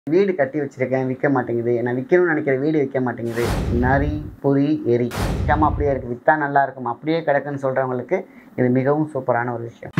வீடு கட்டி வச்சிருக்கேன் விற்க மாட்டேங்குது நான் விற்கணும்னு நினைக்கிற வீடு விற்க மாட்டேங்குது நரி பொறி எரி விற்காம அப்படியே இருக்குது விற்றா நல்லா இருக்கும் அப்படியே கிடக்குன்னு சொல்கிறவங்களுக்கு இது மிகவும் சூப்பரான ஒரு விஷயம்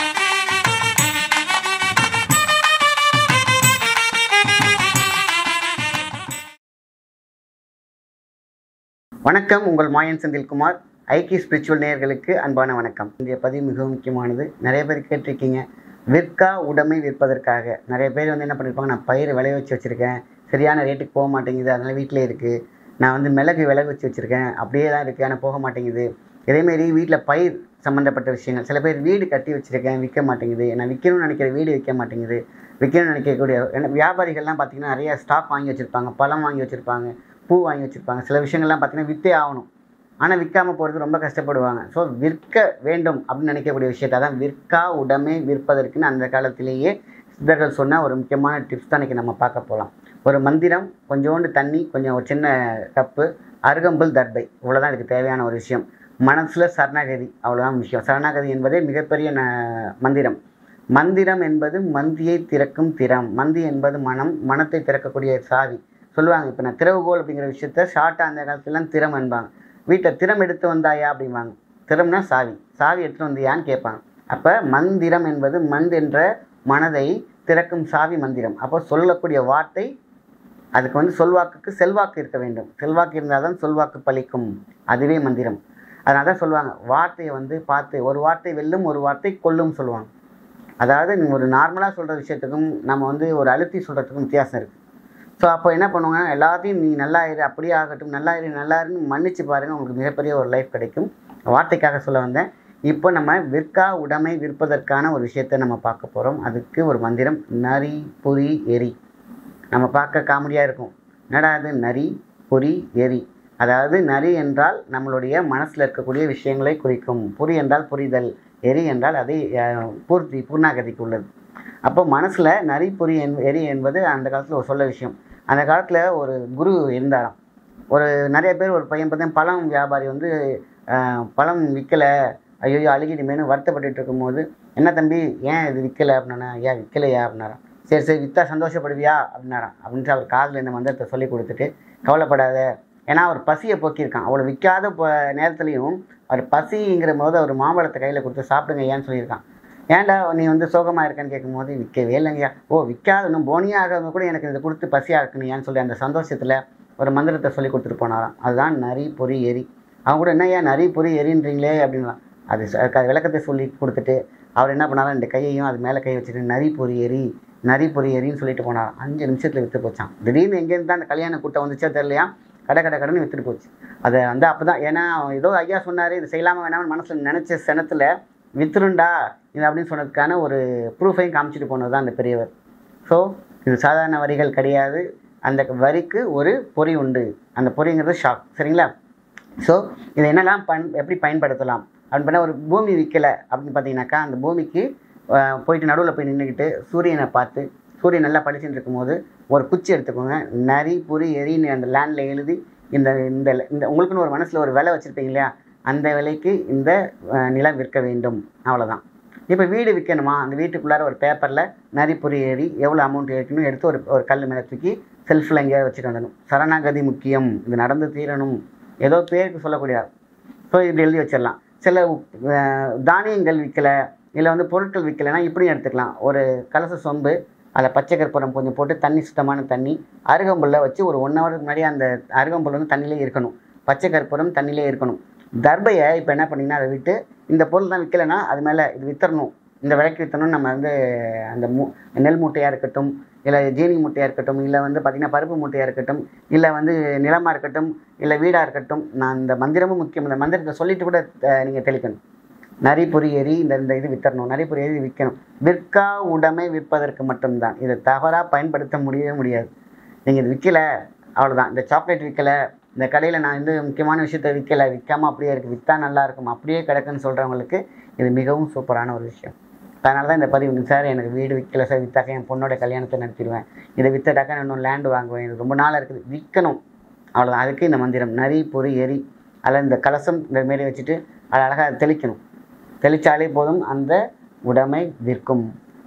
வணக்கம் உங்கள் மாயன் செந்தில்குமார் ஐக்கி ஸ்பிரிச்சுவல் நேயர்களுக்கு அன்பான வணக்கம் இன்றைய பதிவு மிகவும் முக்கியமானது நிறைய பேர் கேட்டிருக்கீங்க விற்கா உடைமை விற்பதற்காக நிறைய பேர் வந்து என்ன பண்ணியிருப்பாங்க நான் பயிர் விளைய வச்சு வச்சுருக்கேன் சரியான ரேட்டுக்கு போக மாட்டேங்குது அதனால் வீட்டிலே இருக்குது நான் வந்து மிளகு விளைய வச்சு வச்சுருக்கேன் அப்படியே தான் இருக்குது ஆனால் போக மாட்டேங்குது இதேமாரி வீட்டில் பயிர் சம்மந்தப்பட்ட விஷயங்கள் சில பேர் வீடு கட்டி வச்சுருக்கேன் விற்க மாட்டேங்குது நான் விற்கணும்னு நினைக்கிற வீடு விற்க மாட்டேங்குது விற்கணும்னு நினைக்கக்கூடிய ஏன்னா வியாபாரிகள்லாம் பார்த்தீங்கன்னா நிறைய ஸ்டாக் வாங்கி வச்சுருப்பாங்க பழம் வாங்கி வச்சுருப்பாங்க பூ வாங்கி வச்சுருப்பாங்க சில விஷயங்கள்லாம் பார்த்தீங்கன்னா விற்றே ஆகணும் ஆனால் விற்காம போகிறது ரொம்ப கஷ்டப்படுவாங்க ஸோ விற்க வேண்டும் அப்படின்னு நினைக்கக்கூடிய விஷயத்தை தான் விற்கா உடைமை விற்பதற்குன்னு அந்த காலத்திலேயே சித்தர்கள் சொன்ன ஒரு முக்கியமான டிப்ஸ் தான் இன்றைக்கி நம்ம பார்க்க போகலாம் ஒரு மந்திரம் கொஞ்சோண்டு தண்ணி கொஞ்சம் ஒரு சின்ன கப்பு அருகம்புல் தர்பை இவ்வளோதான் இதுக்கு தேவையான ஒரு விஷயம் மனசில் சரணாகதி அவ்வளோதான் விஷயம் சரணாகதி என்பதே மிகப்பெரிய ந மந்திரம் மந்திரம் என்பது மந்தியை திறக்கும் திறம் மந்தி என்பது மனம் மனத்தை திறக்கக்கூடிய சாவி சொல்லுவாங்க இப்போ நான் திறவுகோல் அப்படிங்கிற விஷயத்த ஷார்ட்டாக அந்த காலத்துலலாம் திறம் என்பாங்க வீட்டில் திறம் எடுத்து வந்தாயா அப்படிம்பாங்க திறம்னா சாவி சாவி எடுத்துட்டு வந்தியான்னு கேட்பாங்க அப்போ மந்திரம் என்பது மந்த் என்ற மனதை திறக்கும் சாவி மந்திரம் அப்போ சொல்லக்கூடிய வார்த்தை அதுக்கு வந்து சொல்வாக்குக்கு செல்வாக்கு இருக்க வேண்டும் செல்வாக்கு இருந்தால் தான் சொல்வாக்கு பலிக்கும் அதுவே மந்திரம் அதனால தான் சொல்லுவாங்க வார்த்தையை வந்து பார்த்து ஒரு வார்த்தை வெல்லும் ஒரு வார்த்தை கொல்லும் சொல்லுவாங்க அதாவது நீங்க ஒரு நார்மலாக சொல்கிற விஷயத்துக்கும் நம்ம வந்து ஒரு அழுத்தி சொல்கிறதுக்கும் வித்தியாசம் இருக்குது ஸோ அப்போ என்ன பண்ணுவாங்க எல்லாத்தையும் நீ நல்லா இரு அப்படியே ஆகட்டும் நல்லா இரு நல்லா இருன்னு மன்னிச்சு பாருங்க உங்களுக்கு மிகப்பெரிய ஒரு லைஃப் கிடைக்கும் வார்த்தைக்காக சொல்ல வந்தேன் இப்போ நம்ம விற்கா உடைமை விற்பதற்கான ஒரு விஷயத்தை நம்ம பார்க்க போகிறோம் அதுக்கு ஒரு மந்திரம் நரி பொறி எரி நம்ம பார்க்க காமெடியாக இருக்கும் என்னடா அது நரி பொறி எரி அதாவது நரி என்றால் நம்மளுடைய மனசில் இருக்கக்கூடிய விஷயங்களை குறிக்கும் பொறி என்றால் புரிதல் எரி என்றால் அது அஹ், பூர்த்தி பூர்ணாகதிக்கு உள்ளது அப்போ மனசில் நரி பொறி என் எரி என்பது அந்த காலத்தில் ஒரு சொல்ல விஷயம் அந்த காலத்தில் ஒரு குரு இருந்தாராம் ஒரு நிறைய பேர் ஒரு பையன் பார்த்தேன் பழம் வியாபாரி வந்து அஹ், பழம் விற்கலை ஐயோ அழுகிடுமேனு வருத்தப்பட்டுட்டு இருக்கும்போது என்ன தம்பி ஏன் இது விற்கலை அப்படின்னா ஏன் விற்கலையா அப்படின்னாராம் சரி சரி விற்றா சந்தோஷப்படுவியா அப்படின்னாராம் அப்படின்ட்டு அவர் காதில் இந்த மந்திரத்தை சொல்லி கொடுத்துட்டு கவலைப்படாத ஏன்னா அவர் பசியை போக்கியிருக்கான் அவ்வளோ விற்காத ப நேரத்துலையும் அவர் பசிங்கிற போது அவர் மாம்பழத்தை கையில் கொடுத்து சாப்பிடுங்க ஏன்னு சொல்லியிருக்கான் ஏன்டா நீ வந்து சோகமாக இருக்கேன்னு கேட்கும்போது விற்கவே இல்லைங்கய்யா ஓ விற்காத இன்னும் போனியாக ஆகாதவங்க கூட எனக்கு இதை கொடுத்து பசியாக இருக்குன்னு ஏன்னு சொல்லி அந்த சந்தோஷத்தில் ஒரு மந்திரத்தை சொல்லி கொடுத்துட்டு போனாராம் அதுதான் நரி பொறி எரி அவங்க கூட என்ன ஏன் நரி பொறி எரின்றீங்களே அப்படின்லாம் அது ச- க- விளக்கத்தை சொல்லி கொடுத்துட்டு அவர் என்ன பண்ணாலும் இந்த கையையும் அது மேலே கை வச்சுட்டு நரி பொறி எரி நரி பொறி எரின்னு சொல்லிட்டு போனார் அஞ்சு நிமிஷத்தில் விற்று போச்சான் திடீர்னு எங்கேருந்து தான் அந்த கல்யாண கூட்டம் வந்துச்சோ தெரியலையா கடை கடை கடைன்னு விற்றுட்டு போச்சு அதை வந்து அப்போ தான் ஏன்னா ஏதோ ஐயா சொன்னார் இது செய்யலாமா வேணாம்னு மனசில் நினச்ச சனத்தில் வித்துருண்டா இது அப்படின்னு சொன்னதுக்கான ஒரு ப்ரூஃபையும் காமிச்சிட்டு போனது தான் அந்த பெரியவர் ஸோ இது சாதாரண வரிகள் கிடையாது அந்த வரிக்கு ஒரு பொறி உண்டு அந்த பொறிங்கிறது ஷாக் சரிங்களா ஸோ இதை என்னெல்லாம் பயன் எப்படி பயன்படுத்தலாம் அப்படின்னு பண்ணால் ஒரு பூமி விற்கலை அப்படின்னு பார்த்தீங்கன்னாக்கா அந்த பூமிக்கு அஹ், போயிட்டு நடுவில் போய் நின்றுக்கிட்டு சூரியனை பார்த்து சூரியன் நல்லா படிச்சுட்டு இருக்கும்போது ஒரு குச்சி எடுத்துக்கோங்க நரி புரி எரின்னு அந்த லேண்டில் எழுதி இந்த இந்த இந்த உங்களுக்குன்னு ஒரு மனசில் ஒரு விலை வச்சுருப்பீங்க இல்லையா அந்த விலைக்கு இந்த அஹ், நிலம் விற்க வேண்டும் அவ்வளோதான் இப்போ வீடு விற்கணுமா அந்த வீட்டுக்குள்ளார ஒரு பேப்பரில் நரி பொறி ஏறி எவ்வளோ அமௌண்ட் ஏறிக்கணும் எடுத்து ஒரு ஒரு கல் மேலே தூக்கி செல்ஃபில் எங்கேயாவது வச்சுட்டு வந்துடணும் சரணாகதி முக்கியம் இது நடந்து தீரணும் ஏதோ பேருக்கு சொல்லக்கூடிய ஸோ இப்படி எழுதி வச்சிடலாம் சில அஹ், தானியங்கள் விற்கலை இல்லை வந்து பொருட்கள் விற்கலைன்னா இப்படியும் எடுத்துக்கலாம் ஒரு கலச சொம்பு அதில் பச்சை கற்பூரம் கொஞ்சம் போட்டு தண்ணி சுத்தமான தண்ணி அருகம்புல்ல வச்சு ஒரு ஒன் ஹவருக்கு முன்னாடி அந்த அருகம்புல் வந்து தண்ணியிலே இருக்கணும் பச்சை கற்பூரம் தண்ணியிலே இருக்கணும் தர்பையை இப்போ என்ன பண்ணீங்கன்னா அதை விட்டு இந்த பொருள் தான் விற்கலைன்னா அது மேலே இது வித்தரணும் இந்த விலைக்கு விற்றணும் நம்ம வந்து அந்த மூ நெல் மூட்டையாக இருக்கட்டும் இல்லை ஜீனி மூட்டையாக இருக்கட்டும் இல்லை வந்து பார்த்திங்கன்னா பருப்பு மூட்டையாக இருக்கட்டும் இல்லை வந்து நிலமாக இருக்கட்டும் இல்லை வீடாக இருக்கட்டும் நான் இந்த மந்திரமும் முக்கியம் இந்த மந்திரத்தை சொல்லிட்டு கூட நீங்கள் தெளிக்கணும் நரி பொறி எரி இந்த இந்த இது வித்தரணும் நரி பொறி எரி விற்கணும் விற்கா உடைமை விற்பதற்கு மட்டும்தான் இதை தவறாக பயன்படுத்த முடியவே முடியாது நீங்கள் இது விற்கல அவ்வளோதான் இந்த சாக்லேட் விற்கல இந்த கடையில் நான் வந்து முக்கியமான விஷயத்தை விற்கல விற்காம அப்படியே இருக்குது விற்றா நல்லா இருக்கும் அப்படியே கிடக்குன்னு சொல்கிறவங்களுக்கு இது மிகவும் சூப்பரான ஒரு விஷயம் அதனால தான் இந்த பதிவு சார் எனக்கு வீடு விற்கல சார் விற்றாக்க என் பொண்ணோட கல்யாணத்தை நடத்திடுவேன் இதை விற்றடாக்கா நான் இன்னும் லேண்டு வாங்குவேன் இது ரொம்ப நாள் இருக்குது விற்கணும் அவ்வளோதான் அதுக்கு இந்த மந்திரம் நரி பொறி எரி அதில் இந்த கலசம் இந்த மாரி வச்சுட்டு அதை அழகாக தெளிக்கணும் தெளித்தாலே போதும் அந்த உடைமை விற்கும்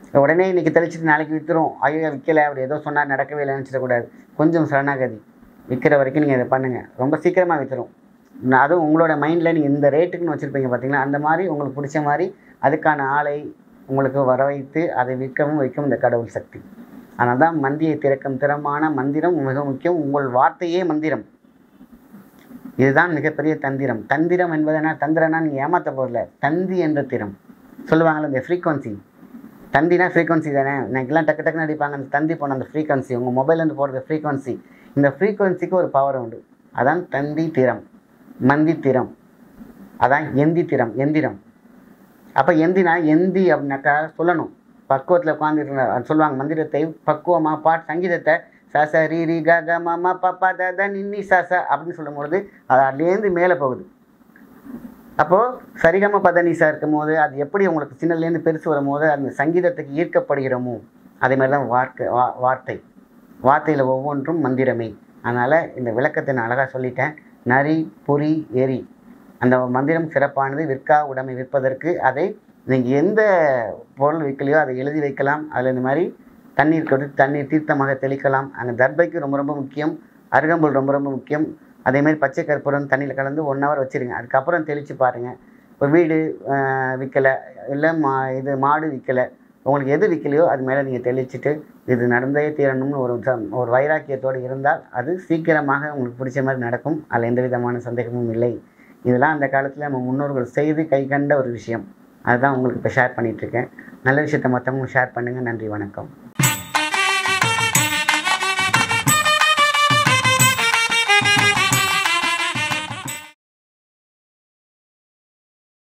உடனே இன்னைக்கு தெளிச்சிட்டு நாளைக்கு விற்றுரும் ஐயோ விற்கலை அப்படி ஏதோ சொன்னால் நடக்கவே இல்லை நினச்சிடக்கூடாது கொஞ்சம் சரணாகதி விற்கிற வரைக்கும் நீங்கள் இதை பண்ணுங்கள் ரொம்ப சீக்கிரமாக விற்றுரும் அதுவும் உங்களோட மைண்டில் நீங்கள் இந்த ரேட்டுக்குன்னு வச்சுருப்பீங்க பார்த்தீங்களா அந்த மாதிரி உங்களுக்கு பிடிச்ச மாதிரி அதுக்கான ஆளை உங்களுக்கு வர வைத்து அதை விற்கவும் வைக்கும் இந்த கடவுள் சக்தி அதனால தான் மந்தியை திறக்கும் திறமான மந்திரம் மிக முக்கியம் உங்கள் வார்த்தையே மந்திரம் இதுதான் மிகப்பெரிய தந்திரம் தந்திரம் என்பது என்ன தந்திரம்னா நீங்கள் ஏமாத்த போதில்ல தந்தி என்ற திறம் சொல்லுவாங்கள்ல இந்த ஃப்ரீக்வன்சி தந்தினா ஃப்ரீக்வன்சி தானே இன்னைக்கெல்லாம் டக்கு டக்குன்னு அடிப்பாங்க அந்த தந்தி போன அந்த ஃப்ரீக்வன்சி உங்கள் மொபைல்லேருந்து போடுற ஃப்ரீக்வன்சி இந்த ஃப்ரீக்வன்சிக்கு ஒரு பவர் உண்டு அதான் தந்தி திறம் மந்தி திறம் அதான் எந்தி திறம் எந்திரம் அப்போ எந்தினா எந்தி அப்படின்னாக்கா சொல்லணும் பக்குவத்தில் உட்காந்துட்டு சொல்லுவாங்க மந்திரத்தை பக்குவமாக பாட் சங்கீதத்தை சச ரீ ரி க க ம ம ப ப த த நின்னி சச அப்படின்னு சொல்லும்பொழுது அது அதுலேருந்து மேலே போகுது அப்போது சரிகம பதனிசா இருக்கும் போது அது எப்படி உங்களுக்கு சின்னதுலேருந்து பெருசு வரும்போது அந்த சங்கீதத்துக்கு ஈர்க்கப்படுகிறோமோ அதே மாதிரி தான் வார்த்தை வா வார்த்தை வார்த்தையில் ஒவ்வொன்றும் மந்திரமே அதனால் இந்த விளக்கத்தை நான் அழகாக சொல்லிட்டேன் நரி புரி எரி அந்த மந்திரம் சிறப்பானது விற்கா உடைமை விற்பதற்கு அதை நீங்கள் எந்த பொருள் விற்கலையோ அதை எழுதி வைக்கலாம் அதில் இந்த மாதிரி தண்ணீர் கொடுத்து தண்ணீர் தீர்த்தமாக தெளிக்கலாம் அங்கே தர்பைக்கு ரொம்ப ரொம்ப முக்கியம் அருகம்புல் ரொம்ப ரொம்ப முக்கியம் அதேமாதிரி பச்சை கற்பூரம் தண்ணியில் கலந்து ஒன் ஹவர் வச்சுருங்க அதுக்கப்புறம் தெளித்து பாருங்கள் இப்போ வீடு விற்கலை இல்லை மா இது மாடு விற்கலை உங்களுக்கு எது விற்கலையோ அது மேலே நீங்கள் தெளிச்சுட்டு இது நடந்தே தீரணும்னு ஒரு ச- ஒரு வைராக்கியத்தோடு இருந்தால் அது சீக்கிரமாக உங்களுக்கு பிடிச்ச மாதிரி நடக்கும் அதில் எந்த விதமான சந்தேகமும் இல்லை இதெல்லாம் அந்த காலத்தில் நம்ம முன்னோர்கள் செய்து கை கண்ட ஒரு விஷயம் அதுதான் உங்களுக்கு இப்போ ஷேர் பண்ணிகிட்ருக்கேன் நல்ல விஷயத்தை மற்றவங்க ஷேர் பண்ணுங்கள் நன்றி வணக்கம்